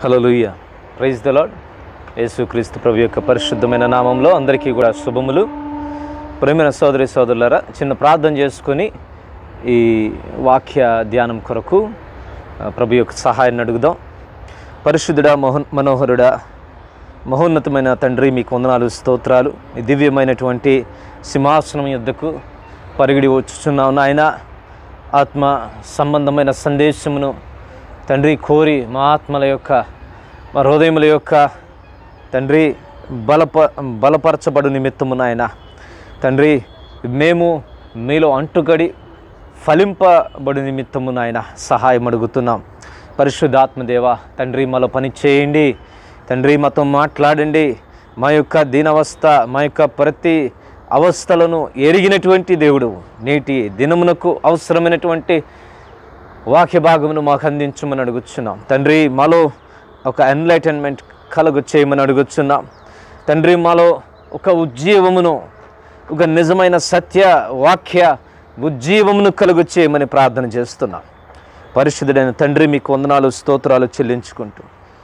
హలోలుయ్య praise the lord యేసుక్రీస్తు ప్రభు యొక్క పరిశుద్ధమైన నామంలో అందరికీ కూడా శుభములు ప్రేమైన సోదరి సోదరులరా చిన్న ప్రార్థన చేసుకొని ఈ వాక్య ధ్యానం కొరకు ఆ, ప్రభు యొక్క సహాయాన్ని అడుగుదాం పరిశుద్ధుడా మోహన్ మనోహరుడా మహోన్నతమైన తండ్రి మీకు వందనాలు స్తోత్రాలు ఈ దివ్యమైనటువంటి సింహాసనం యుద్ధకు పరిగిడి వచ్చుచున్నావు నాయన ఆత్మ సంబంధమైన సందేశమును తండ్రి కోరి మా ఆత్మల యొక్క మా హృదయముల యొక్క తండ్రి బలప బలపరచబడు నిమిత్తము నాయన తండ్రి మేము మీలో అంటుకడి ఫలింపబడు నిమిత్తము నాయన సహాయం అడుగుతున్నాం పరిశుద్ధాత్మదేవ తండ్రి మాలో పని చేయండి తండ్రి మాతో మాట్లాడండి మా యొక్క దీనవస్థ మా యొక్క ప్రతి అవస్థలను ఎరిగినటువంటి దేవుడు నేటి దినమునకు అవసరమైనటువంటి వాక్య భాగమును మాకు అందించమని అడుగుచున్నాం తండ్రి మాలో ఒక ఎన్లైటన్మెంట్ కలుగు చేయమని అడుగుచున్నాం తండ్రి మాలో ఒక ఉజ్జీవమును ఒక నిజమైన సత్య వాక్య ఉజ్జీవమును కలుగు చేయమని ప్రార్థన చేస్తున్నాం పరిశుద్ధుడైన తండ్రి మీకు వందనాలు స్తోత్రాలు చెల్లించుకుంటూ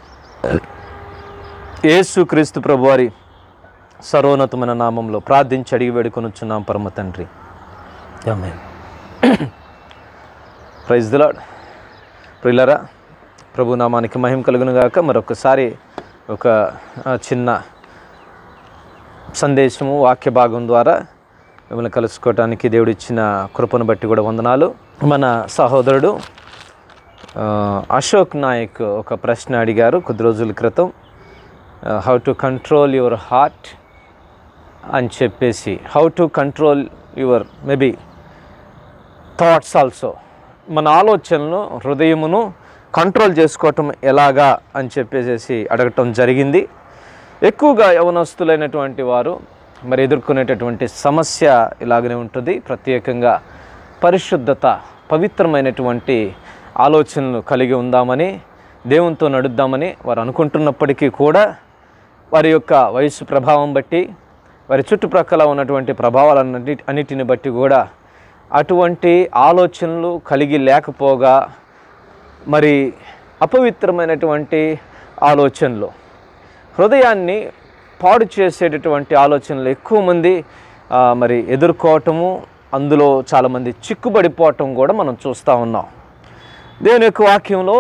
యేసుక్రీస్తు ప్రభువారి సర్వోన్నతమైన నామంలో ప్రార్థించి అడిగి వేడుకొనుచున్నాం పరమ తండ్రి ఆమేన్ ప్రైజ్ ది లాడ్ ప్రిల్లరా ప్రభు నామానికి మహిమ కలుగును గాక మరొకసారి ఒక ఆ, చిన్న సందేశము వాక్య భాగం ద్వారా మిమ్మల్ని కలుసుకోవటానికి దేవుడు ఇచ్చిన కృపను బట్టి కూడా వందనాలు మన సహోదరుడు ఆ, అశోక్ నాయక్ ఒక ప్రశ్న అడిగారు కొద్ది రోజుల క్రితం how to control your heart అని చెప్పేసి how to control your maybe thoughts also మన ఆలోచనలు హృదయమును కంట్రోల్ చేసుకోవటం ఎలాగా అని చెప్పేసి అడగటం జరిగింది ఎక్కువగా యవనస్తులైనటువంటి వారు మరి ఎదుర్కొనేటటువంటి సమస్య ఇలాగనే ఉంటుంది ప్రత్యేకంగా పరిశుద్ధత పవిత్రమైనటువంటి ఆలోచనలు కలిగి ఉందామని దేవునితో నడుద్దామని వారు అనుకుంటున్నప్పటికీ కూడా వారి యొక్క వయసు ప్రభావం బట్టి వారి చుట్టుప్రక్కల ఉన్నటువంటి ప్రభావాలన్నిటి అన్నిటిని బట్టి కూడా అటువంటి ఆలోచనలు కలిగి లేకపోగా మరి అపవిత్రమైనటువంటి ఆలోచనలు హృదయాన్ని పాడు చేసేటటువంటి ఆలోచనలు ఎక్కువ మంది ఆ, మరి ఎదుర్కోవటము అందులో చాలామంది చిక్కుబడిపోవటం కూడా మనం చూస్తూ ఉన్నాం దేవుని యొక్క వాక్యంలో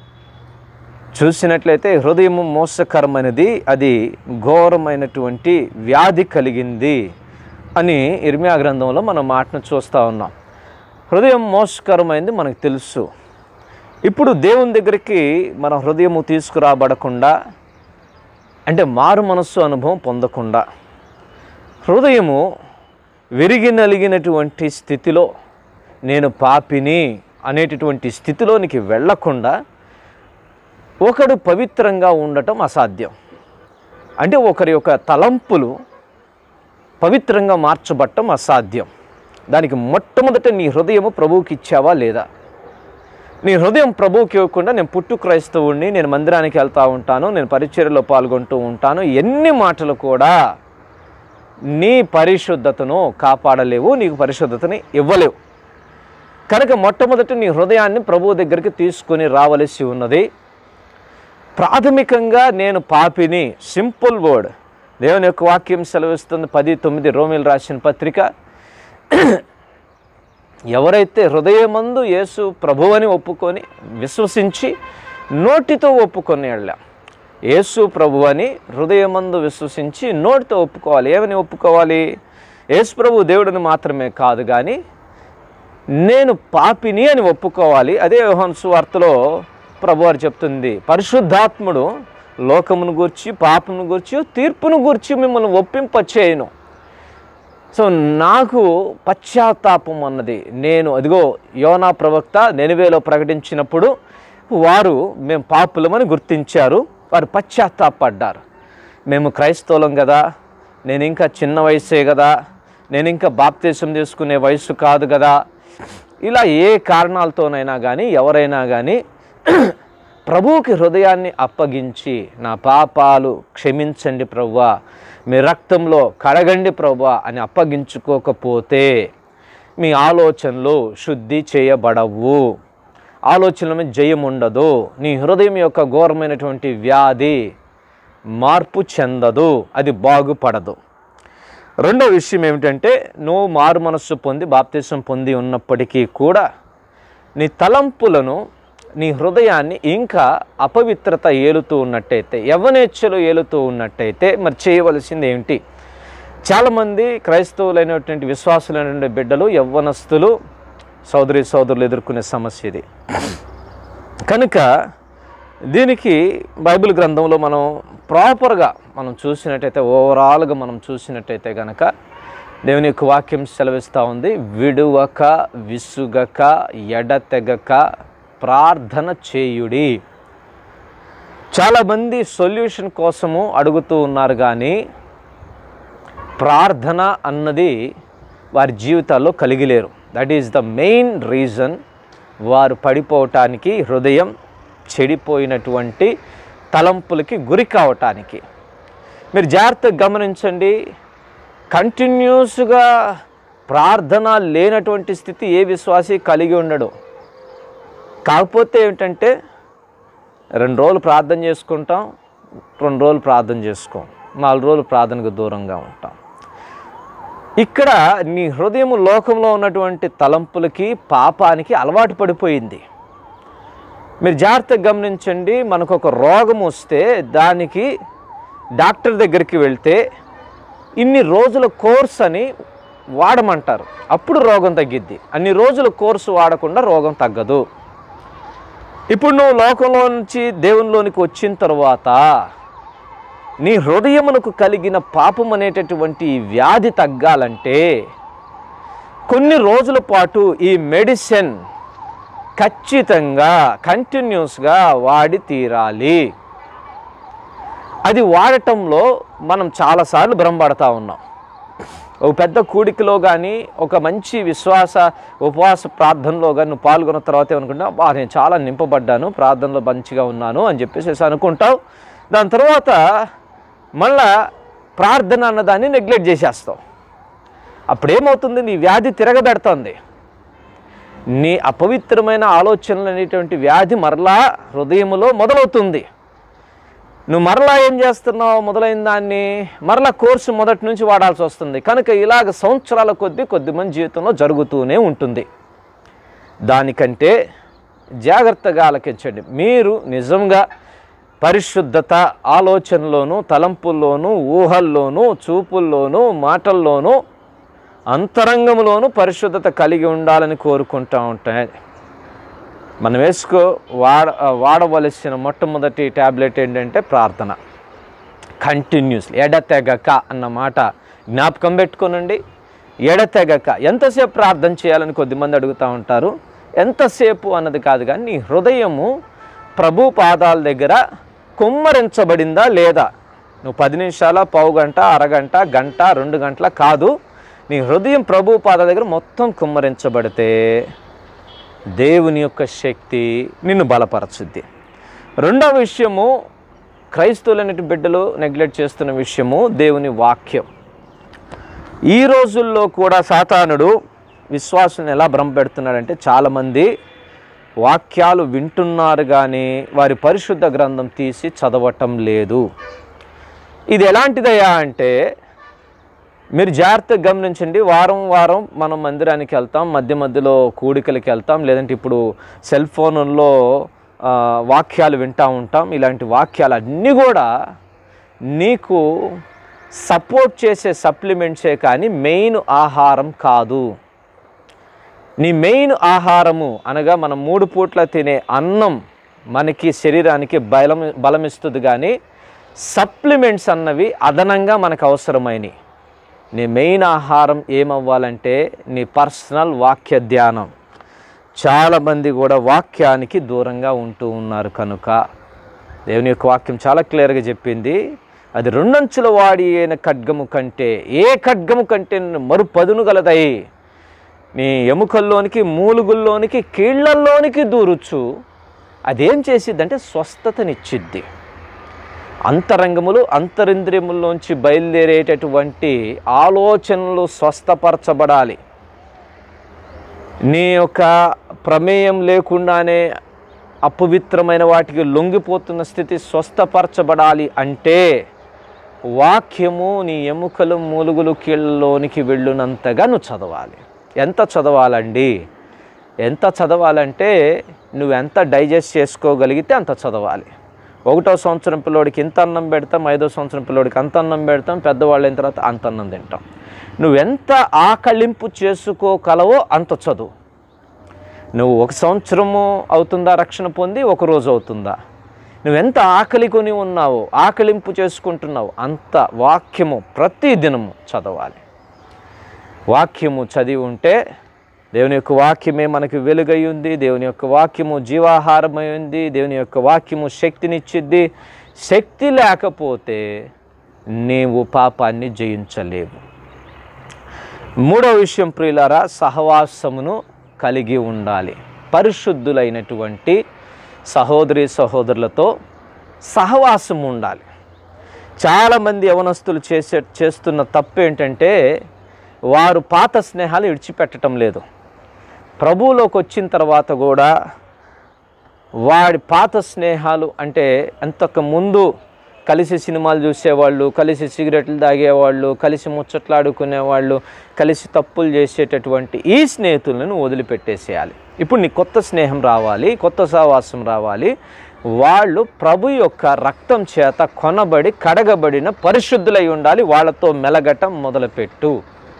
చూసినట్లయితే హృదయము మోసకరమైనది అది ఘోరమైనటువంటి వ్యాధి కలిగింది అని ఇర్మియా గ్రంథంలో మనం మాటను చూస్తూ ఉన్నాం హృదయం మోసకరమైంది మనకు తెలుసు ఇప్పుడు దేవుని దగ్గరికి మన హృదయము తీసుకురాబడకుండా అంటే మారు మనస్సు అనుభవం పొందకుండా హృదయము విరిగి నలిగినటువంటి స్థితిలో నేను పాపిని అనేటటువంటి స్థితిలోనికి వెళ్ళకుండా ఒకడు పవిత్రంగా ఉండటం అసాధ్యం అంటే ఒకరి యొక్క తలంపులు పవిత్రంగా మార్చబట్టం అసాధ్యం దానికి మొట్టమొదట నీ హృదయము ప్రభువుకి ఇచ్చావా లేదా నీ హృదయం ప్రభువుకి ఇవ్వకుండా నేను పుట్టు క్రైస్తవుడిని నేను మందిరానికి వెళ్తూ ఉంటాను నేను పరిచర్యలో పాల్గొంటూ ఉంటాను ఎన్ని మాటలు కూడా నీ పరిశుద్ధతను కాపాడలేవు నీకు పరిశుద్ధతని ఇవ్వలేవు కనుక మొట్టమొదటి నీ హృదయాన్ని ప్రభువు దగ్గరికి తీసుకొని రావలసి ఉన్నది ప్రాథమికంగా నేను పాపిని సింపుల్ వర్డ్ దేవుని యొక్క వాక్యం సెలవిస్తుంది పది తొమ్మిది రోమిల్ రాసిన పత్రిక ఎవరైతే హృదయమందు యేసు ప్రభు అని ఒప్పుకొని విశ్వసించి నోటితో ఒప్పుకొని వెళ్ళాం యేసు ప్రభు అని హృదయమందు విశ్వసించి నోటితో ఒప్పుకోవాలి ఏమని ఒప్పుకోవాలి యేసు ప్రభు దేవుడిని మాత్రమే కాదు కానీ నేను పాపిని అని ఒప్పుకోవాలి అదే యోహాను సువార్తలో ప్రభువారు చెప్తుంది పరిశుద్ధాత్ముడు లోకమును గూర్చి పాపమును గూర్చి తీర్పును గూర్చి మిమ్మల్ని ఒప్పింపచేయను సో నాకు పశ్చాత్తాపం అన్నది నేను అదిగో యోనా ప్రవక్త నెనివేలో ప్రకటించినప్పుడు వారు మేము పాపులమని గుర్తించారు వారు పశ్చాత్తాపడ్డారు మేము క్రైస్తవులం కదా నేను ఇంకా చిన్న వయసే కదా నేను ఇంకా బాప్తీసం తీసుకునే వయసు కాదు కదా ఇలా ఏ కారణాలతోనైనా కానీ ఎవరైనా కానీ ప్రభువుకి హృదయాన్ని అప్పగించి నా పాపాలు క్షమించండి ప్రవ్వా మీ రక్తంలో కడగండి ప్రవ్వా అని అప్పగించుకోకపోతే మీ ఆలోచనలు శుద్ధి చేయబడవు ఆలోచనల మీద జయం ఉండదు నీ హృదయం యొక్క ఘోరమైనటువంటి వ్యాధి మార్పు చెందదు అది బాగుపడదు రెండో విషయం ఏమిటంటే నువ్వు మారు మనస్సు పొంది బాప్తీసం పొంది ఉన్నప్పటికీ కూడా నీ తలంపులను నీ హృదయాన్ని ఇంకా అపవిత్రత ఏలుతూ ఉన్నట్టయితే యవనేచ్ఛలు ఏలుతూ ఉన్నట్టయితే మరి చేయవలసింది ఏమిటి చాలామంది క్రైస్తవులైనటువంటి విశ్వాసులైనటువంటి బిడ్డలు యవ్వనస్తులు సోదరి సోదరులు ఎదుర్కొనే సమస్య ఇది కనుక దీనికి బైబిల్ గ్రంథంలో మనం ప్రాపర్గా మనం చూసినట్టయితే ఓవరాల్గా మనం చూసినట్టయితే కనుక దేవుని యొక్క వాక్యం సెలవిస్తూ ఉంది విడువక విసుగక ఎడతెగక ప్రార్థన చేయుడి చాలామంది సొల్యూషన్ కోసము అడుగుతూ ఉన్నారు కానీ ప్రార్థన అన్నది వారి జీవితాల్లో కలిగిలేరు that is the main reason వారు పడిపోవటానికి హృదయం చెడిపోయినటువంటి తలంపులకి గురి కావటానికి మీరు జాగ్రత్తగా గమనించండి కంటిన్యూస్గా ప్రార్థన లేనటువంటి స్థితి ఏ విశ్వాసి కలిగి ఉండడు కాకపోతే ఏమిటంటే రెండు రోజులు ప్రార్థన చేసుకుంటాం రెండు రోజులు ప్రార్థన చేసుకోం నాలుగు రోజులు ప్రార్థనకు దూరంగా ఉంటాం ఇక్కడ నీ హృదయం లోకంలో ఉన్నటువంటి తలంపులకి పాపానికి అలవాటు పడిపోయింది మీరు జాగ్రత్తగా గమనించండి మనకు ఒక రోగం వస్తే దానికి డాక్టర్ దగ్గరికి వెళ్తే ఇన్ని రోజుల కోర్స్ అని వాడమంటారు అప్పుడు రోగం తగ్గిద్ది అన్ని రోజుల కోర్సు వాడకుండా రోగం తగ్గదు ఇప్పుడు నువ్వు లోకంలో నుంచి దేవునిలోనికి వచ్చిన తర్వాత నీ హృదయమునకు కలిగిన పాపం అనేటటువంటి ఈ వ్యాధి తగ్గాలంటే కొన్ని రోజుల పాటు ఈ మెడిసిన్ ఖచ్చితంగా కంటిన్యూస్గా వాడి తీరాలి అది వాడటంలో మనం చాలాసార్లు భ్రమపడతా ఉన్నాం ఒక పెద్ద కూడికలో కానీ ఒక మంచి విశ్వాస ఉపవాస ప్రార్థనలో కానీ నువ్వు పాల్గొన్న తర్వాత ఏమనుకుంటా బా నేను చాలా నింపబడ్డాను ప్రార్థనలో మంచిగా ఉన్నాను అని చెప్పేసి అనుకుంటావు దాని తర్వాత మళ్ళా ప్రార్థన అన్నదాన్ని నెగ్లెక్ట్ చేసేస్తావు అప్పుడేమవుతుంది నీ వ్యాధి తిరగబెడుతుంది నీ అపవిత్రమైన ఆలోచనలు అనేటువంటి వ్యాధి మరలా హృదయములో మొదలవుతుంది నువ్వు మరలా ఏం చేస్తున్నావు మొదలైన దాన్ని మరలా కోర్సు మొదటి నుంచి వాడాల్సి వస్తుంది కనుక ఇలాగ సంవత్సరాల కొద్దీ కొద్ది మంది జీవితంలో జరుగుతూనే ఉంటుంది దానికంటే జాగ్రత్తగా ఆలకించండి మీరు నిజంగా పరిశుద్ధత ఆలోచనలోనూ తలంపుల్లోనూ ఊహల్లోనూ చూపుల్లోనూ మాటల్లోనూ అంతరంగంలోనూ పరిశుద్ధత కలిగి ఉండాలని కోరుకుంటూ ఉంటాయి మనం వేసుకో వాడ వాడవలసిన మొట్టమొదటి ట్యాబ్లెట్ ఏంటంటే ప్రార్థన కంటిన్యూస్లీ ఎడతెగక అన్న మాట జ్ఞాపకం పెట్టుకోనండి ఎడతెగక ఎంతసేపు ప్రార్థన చేయాలని కొద్దిమంది అడుగుతూ ఉంటారు ఎంతసేపు అన్నది కాదు కానీ నీ హృదయము ప్రభు పాదాల దగ్గర కుమ్మరించబడిందా లేదా నువ్వు పది నిమిషాల పావు గంట అరగంట గంట రెండు గంటల కాదు నీ హృదయం ప్రభు పాదాల దగ్గర మొత్తం కుమ్మరించబడితే దేవుని యొక్క శక్తి నిన్ను బలపరచుద్ది రెండవ విషయము క్రైస్తవులైన బిడ్డలు నెగ్లెక్ట్ చేస్తున్న విషయము దేవుని వాక్యం ఈ రోజుల్లో కూడా సాతానుడు విశ్వాసులను ఎలా భ్రమపెడుతున్నాడంటే చాలామంది వాక్యాలు వింటున్నారు కానీ వారి పరిశుద్ధ గ్రంథం తీసి చదవటం లేదు ఇది ఎలాంటిదయ్యా అంటే మీరు జాగ్రత్తగా గమనించండి వారం వారం మనం మందిరానికి వెళ్తాం మధ్య మధ్యలో కూడికలకి వెళ్తాం లేదంటే ఇప్పుడు సెల్ ఫోన్లో ఆ, వాక్యాలు వింటూ ఉంటాం ఇలాంటి వాక్యాలు అన్నీ కూడా నీకు సపోర్ట్ చేసే సప్లిమెంట్సే కానీ మెయిన్ ఆహారం కాదు నీ మెయిన్ ఆహారము అనగా మనం మూడు పూట్ల తినే అన్నం మనకి శరీరానికి బలం బలమిస్తుంది కానీ సప్లిమెంట్స్ అన్నవి అదనంగా మనకు అవసరమైనవి నీ మెయిన్ ఆహారం ఏమవ్వాలంటే నీ పర్సనల్ వాక్య ధ్యానం చాలామంది కూడా వాక్యానికి దూరంగా ఉంటూ ఉన్నారు కనుక దేవుని యొక్క వాక్యం చాలా క్లియర్గా చెప్పింది అది రెండంచుల వాడి అయిన ఖడ్గము కంటే ఏ ఖడ్గము కంటే మరు పదును గలదై నీ ఎముకల్లోనికి మూలుగుల్లోనికి కీళ్ళల్లోనికి దూరుచు అదేం చేసిద్దంటే స్వస్థతనిచ్చిద్ది అంతరంగములు అంతరింద్రియముల్లోంచి బయలుదేరేటటువంటి ఆలోచనలు స్వస్థపరచబడాలి నీ యొక్క ప్రమేయం లేకుండానే అపవిత్రమైన వాటికి లొంగిపోతున్న స్థితి స్వస్థపరచబడాలి అంటే వాక్యము నీ ఎముకలు మూలుగులు కీళ్ళలోనికి వెళ్ళునంతగా నువ్వు చదవాలి ఎంత చదవాలండి ఎంత చదవాలంటే నువ్వు ఎంత డైజెస్ట్ చేసుకోగలిగితే అంత చదవాలి ఒకటో సంవత్సరం పిల్లోడికి ఇంత అన్నం పెడతాం ఐదో సంవత్సరం పిల్లోడికి అంత అన్నం పెడతాం పెద్దవాళ్ళు అయిన తర్వాత అంత అన్నం తింటాం నువ్వెంత ఆకలింపు చేసుకోగలవో అంత చదువు నువ్వు ఒక సంవత్సరము అవుతుందా రక్షణ పొంది ఒక రోజు అవుతుందా నువ్వెంత ఆకలి కొని ఉన్నావో ఆకలింపు చేసుకుంటున్నావు అంత వాక్యము ప్రతి దినము చదవాలి వాక్యము చదివి ఉంటే దేవుని యొక్క వాక్యమే మనకి వెలుగై ఉంది దేవుని యొక్క వాక్యము జీవాహారమై ఉంది దేవుని యొక్క వాక్యము శక్తినిచ్చిద్ది శక్తి లేకపోతే నీవు పాపాన్ని జయించలేవు మూడో విషయం ప్రియులారా సహవాసమును కలిగి ఉండాలి పరిశుద్ధులైనటువంటి సహోదరి సహోదరులతో సహవాసం ఉండాలి చాలామంది యవనస్తులు చేసే చేస్తున్న తప్పు ఏంటంటే వారు పాత స్నేహాలు విడిచిపెట్టడం లేదు ప్రభువులోకి వచ్చిన తర్వాత కూడా వాడి పాత స్నేహాలు అంటే అంతకు ముందు కలిసి సినిమాలు చూసేవాళ్ళు కలిసి సిగరెట్లు తాగేవాళ్ళు కలిసి ముచ్చట్లాడుకునేవాళ్ళు కలిసి తప్పులు చేసేటటువంటి ఈ స్నేహితులను వదిలిపెట్టేసేయాలి ఇప్పుడు నీ కొత్త స్నేహం రావాలి కొత్త సహవాసం రావాలి వాళ్ళు ప్రభు యొక్క రక్తం చేత కొనబడి కడగబడిన పరిశుద్ధులై ఉండాలి వాళ్ళతో మెలగటం మొదలుపెట్టు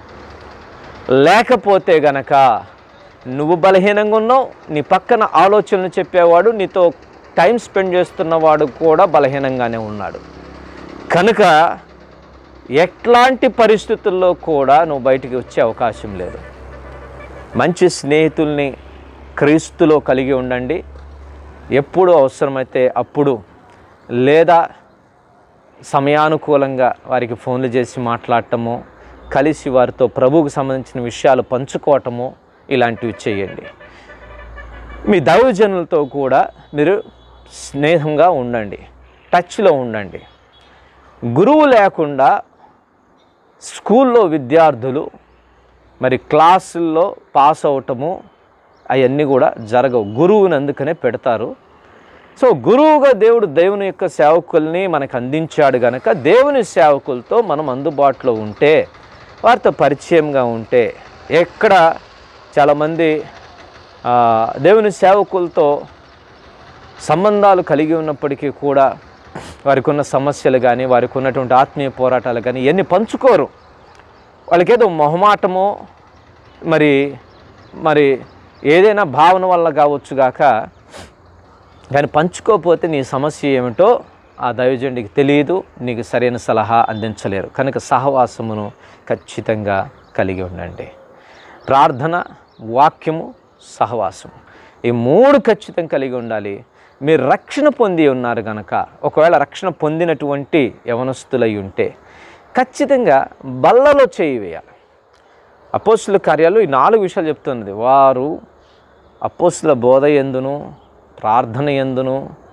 లేకపోతే గనక నువ్వు బలహీనంగా ఉన్నావు నీ పక్కన ఆలోచనలు చెప్పేవాడు నీతో టైం స్పెండ్ చేస్తున్నవాడు కూడా బలహీనంగానే ఉన్నాడు కనుక ఎట్లాంటి పరిస్థితుల్లో కూడా నువ్వు బయటికి వచ్చే అవకాశం లేదు మంచి స్నేహితుల్ని క్రీస్తులో కలిగి ఉండండి ఎప్పుడు అవసరమైతే అప్పుడు లేదా సమయానుకూలంగా వారికి ఫోన్లు చేసి మాట్లాడటము కలిసి వారితో ప్రభువుకు సంబంధించిన విషయాలు పంచుకోవటము ఇలాంటివి చేయండి మీ దైవజనులతో కూడా మీరు స్నేహంగా ఉండండి టచ్లో ఉండండి గురువు లేకుండా స్కూల్లో విద్యార్థులు మరి క్లాసుల్లో పాస్ అవటము అవన్నీ కూడా జరగవు గురువుని అందుకనే పెడతారు సో గురువుగా దేవుడు దేవుని యొక్క సేవకుల్ని మనకు అందించాడు గనక దేవుని సేవకులతో మనం అందుబాటులో ఉంటే వారితో పరిచయంగా ఉంటే ఎక్కడ చాలామంది ఆ, దేవుని సేవకులతో సంబంధాలు కలిగి ఉన్నప్పటికీ కూడా వారికి ఉన్న సమస్యలు కానీ వారికి ఉన్నటువంటి ఆత్మీయ పోరాటాలు కానీ ఇవన్నీ పంచుకోరు వాళ్ళకేదో మొహమాటమో మరి మరి ఏదైనా భావన వల్ల కావచ్చు గాక కానీ పంచుకోకపోతే నీ సమస్య ఏమిటో ఆ దైవజనుడికి తెలియదు నీకు సరైన సలహా అందించలేరు కనుక సహవాసమును ఖచ్చితంగా కలిగి ఉండండి ప్రార్థన వాక్యము సహవాసం ఈ మూడు ఖచ్చితంగా కలిగి ఉండాలి మీరు రక్షణ పొంది ఉన్నారు కనుక ఒకవేళ రక్షణ పొందినటువంటి యవనస్తులై ఉంటే ఖచ్చితంగా బల్లలో చేయి వేయాలి అపోస్తుల కార్యాలు ఈ నాలుగు విషయాలు చెప్తున్నది వారు అపోస్తుల బోధ ఎందును ప్రార్థన ఎందును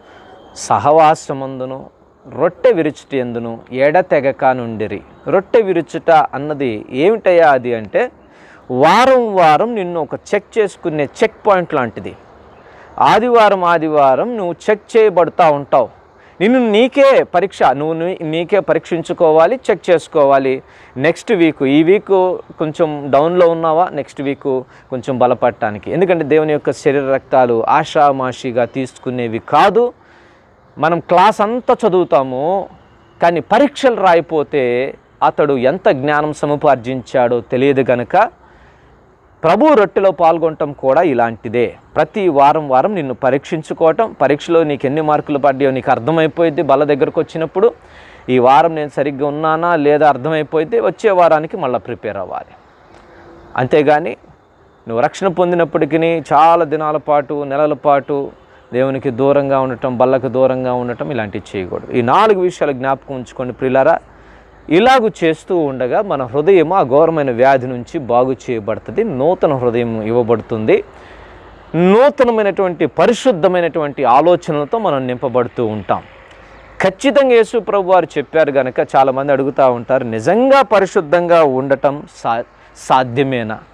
సహవాసమందును రొట్టె విరుచుట ఎందును ఎడతెగక నుండిరి రొట్టె విరుచుట అన్నది ఏమిటయ్యా అది అంటే వారం వారం నిన్ను ఒక చెక్ చేసుకునే చెక్ పాయింట్ లాంటిది ఆదివారం ఆదివారం నువ్వు చెక్ చేయబడుతూ ఉంటావు నిన్ను నీకే పరీక్ష నువ్వు నీ- నీకే పరీక్షించుకోవాలి చెక్ చేసుకోవాలి నెక్స్ట్ వీక్ ఈ వీక్ కొంచెం డౌన్లో ఉన్నావా నెక్స్ట్ వీక్ కొంచెం బలపడటానికి ఎందుకంటే దేవుని యొక్క శరీర రక్తాలు ఆషామాషిగా తీసుకునేవి కాదు మనం క్లాస్ అంతా చదువుతాము కానీ పరీక్షలు రాయిపోతే అతడు ఎంత జ్ఞానం సముపార్జించాడో తెలియదు గనక ప్రభు రొట్టెలో పాల్గొనటం కూడా ఇలాంటిదే ప్రతి వారం వారం నిన్ను పరీక్షించుకోవటం పరీక్షలో నీకు ఎన్ని మార్కులు పడ్డాయో నీకు అర్థమైపోయింది బల్ల దగ్గరకు వచ్చినప్పుడు ఈ వారం నేను సరిగ్గా ఉన్నానా లేదా అర్థమైపోయింది వచ్చే వారానికి మళ్ళీ ప్రిపేర్ అవ్వాలి అంతేగాని నువ్వు రక్షణ పొందినప్పటికీ చాలా దినాల పాటు నెలల పాటు దేవునికి దూరంగా ఉండటం బల్లకు దూరంగా ఉండటం ఇలాంటివి చేయకూడదు ఈ నాలుగు విషయాలు జ్ఞాపకం ఉంచుకోండి ప్రియులారా ఇలాగు చేస్తూ ఉండగా మన హృదయం ఆ ఘోరమైన వ్యాధి నుంచి బాగు చేయబడుతుంది నూతన హృదయం ఇవ్వబడుతుంది నూతనమైనటువంటి పరిశుద్ధమైనటువంటి ఆలోచనలతో మనం నింపబడుతూ ఉంటాం ఖచ్చితంగా యేసు ప్రభు వారు చెప్పారు కనుక చాలామంది అడుగుతూ ఉంటారు నిజంగా పరిశుద్ధంగా ఉండటం సా సాధ్యమేనా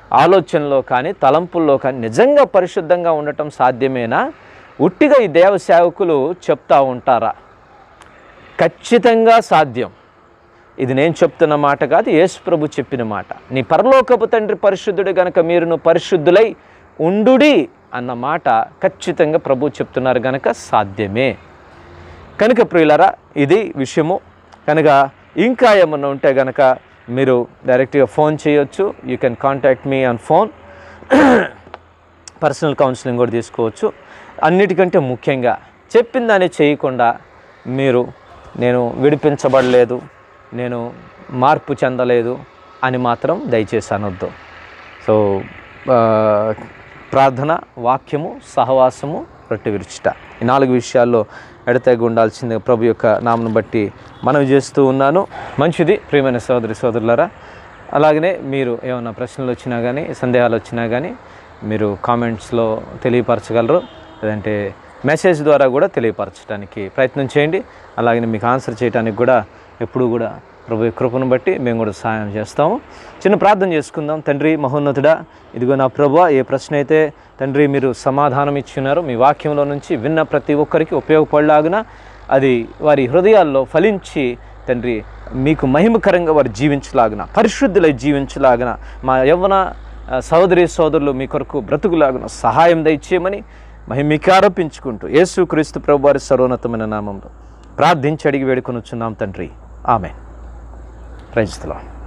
ఆలోచనలో కానీ తలంపుల్లో కానీ నిజంగా పరిశుద్ధంగా ఉండటం సాధ్యమేనా ఉట్టిగా ఈ దేవ సేవకులు చెప్తా ఉంటారా ఖచ్చితంగా సాధ్యం ఇది నేను చెప్తున్న మాట కాదు యేసు ప్రభు చెప్పిన మాట నీ పరలోకపు తండ్రి పరిశుద్ధుడు గనక మీరును పరిశుద్ధులై ఉండుడి అన్న మాట ఖచ్చితంగా ప్రభు చెప్తున్నారు గనక సాధ్యమే కనుక ప్రియులరా ఇది విషయము కనుక ఇంకా ఏమన్నా ఉంటే గనక మీరు డైరెక్ట్గా ఫోన్ చేయొచ్చు you can contact me on phone personal counselling కూడా తీసుకోవచ్చు అన్నిటికంటే ముఖ్యంగా చెప్పిన దాన్ని చేయకుండా మీరు నేను విడిపించబడలేదు నేను మార్పు చెందలేదు అని మాత్రం దయచేసి అనొద్దు సో ఆ, ప్రార్థన వాక్యము సహవాసము రొట్టె విరుచుట ఈ నాలుగు విషయాల్లో ఎడతెగ ఉండాల్సింది ప్రభు యొక్క నామను బట్టి మనవి చేస్తూ ఉన్నాను మంచిది ప్రియమైన సోదరి సోదరులారా అలాగనే మీరు ఏమైనా ప్రశ్నలు వచ్చినా కానీ సందేహాలు వచ్చినా కానీ మీరు కామెంట్స్లో తెలియపరచగలరు లేదంటే మెసేజ్ ద్వారా కూడా తెలియపరచడానికి ప్రయత్నం చేయండి అలాగనే మీకు ఆన్సర్ చేయడానికి కూడా ఎప్పుడు కూడా ప్రభు యొక్క కృపను బట్టి మేము కూడా సహాయం చేస్తాము చిన్న ప్రార్థన చేసుకుందాం తండ్రి మహోన్నతుడా ఇదిగో నా ప్రభు ఏ ప్రశ్న అయితే తండ్రి మీరు సమాధానం ఇచ్చినారో మీ వాక్యంలో నుంచి విన్న ప్రతి ఒక్కరికి ఉపయోగపడలాగున అది వారి హృదయాల్లో ఫలించి తండ్రి మీకు మహిమకరంగా వారు జీవించలాగున పరిశుద్ధులై జీవించలాగున మా యవ్వన ఆ, సహోదరి సోదరులు మీ కొరకు బ్రతుకులాగున సహాయం దయచేయమని మహిమికి ఆరోపించుకుంటూ యేసు క్రీస్తు ప్రభు వారి సర్వోన్నతమైన నామంలో ప్రార్థించి అడిగి వేడుకొనుచున్నాం తండ్రి ఆమె ప్రైజ్తలో